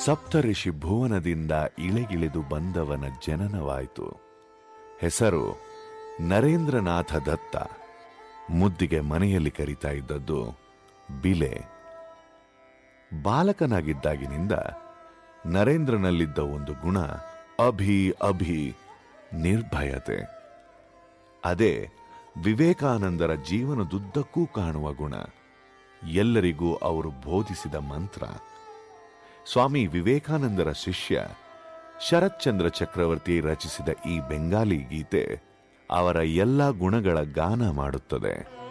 ಸಪ್ತಋಷಿ ಭುವನದಿಂದ ಇಳೆಗಿಳಿದು ಬಂದವನ ಜನನವಾಯಿತು ಹೆಸರು ನರೇಂದ್ರನಾಥ ದತ್ತ ಮುದ್ದಿಗೆ ಮನೆಯಲ್ಲಿ ಕರೀತಾ ಇದ್ದದ್ದು ಬಿಲೆ ಬಾಲಕನಾಗಿದ್ದಾಗಿನಿಂದ ನರೇಂದ್ರನಲ್ಲಿದ್ದ ಒಂದು ಗುಣ ಅಭಿ ಅಭಿ ನಿರ್ಭಯತೆ ಅದೇ ವಿವೇಕಾನಂದರ ಜೀವನದುದ್ದಕ್ಕೂ ಕಾಣುವ ಗುಣ ಎಲ್ಲರಿಗೂ ಅವರು ಬೋಧಿಸಿದ ಮಂತ್ರ ಸ್ವಾಮಿ ವಿವೇಕಾನಂದರ ಶಿಷ್ಯ ಶರತ್ಚಂದ್ರ ಚಕ್ರವರ್ತಿ ರಚಿಸಿದ ಈ ಬೆಂಗಾಲಿ ಗೀತೆ ಅವರ ಎಲ್ಲ ಗುಣಗಳ ಗಾನ ಮಾಡುತ್ತದೆ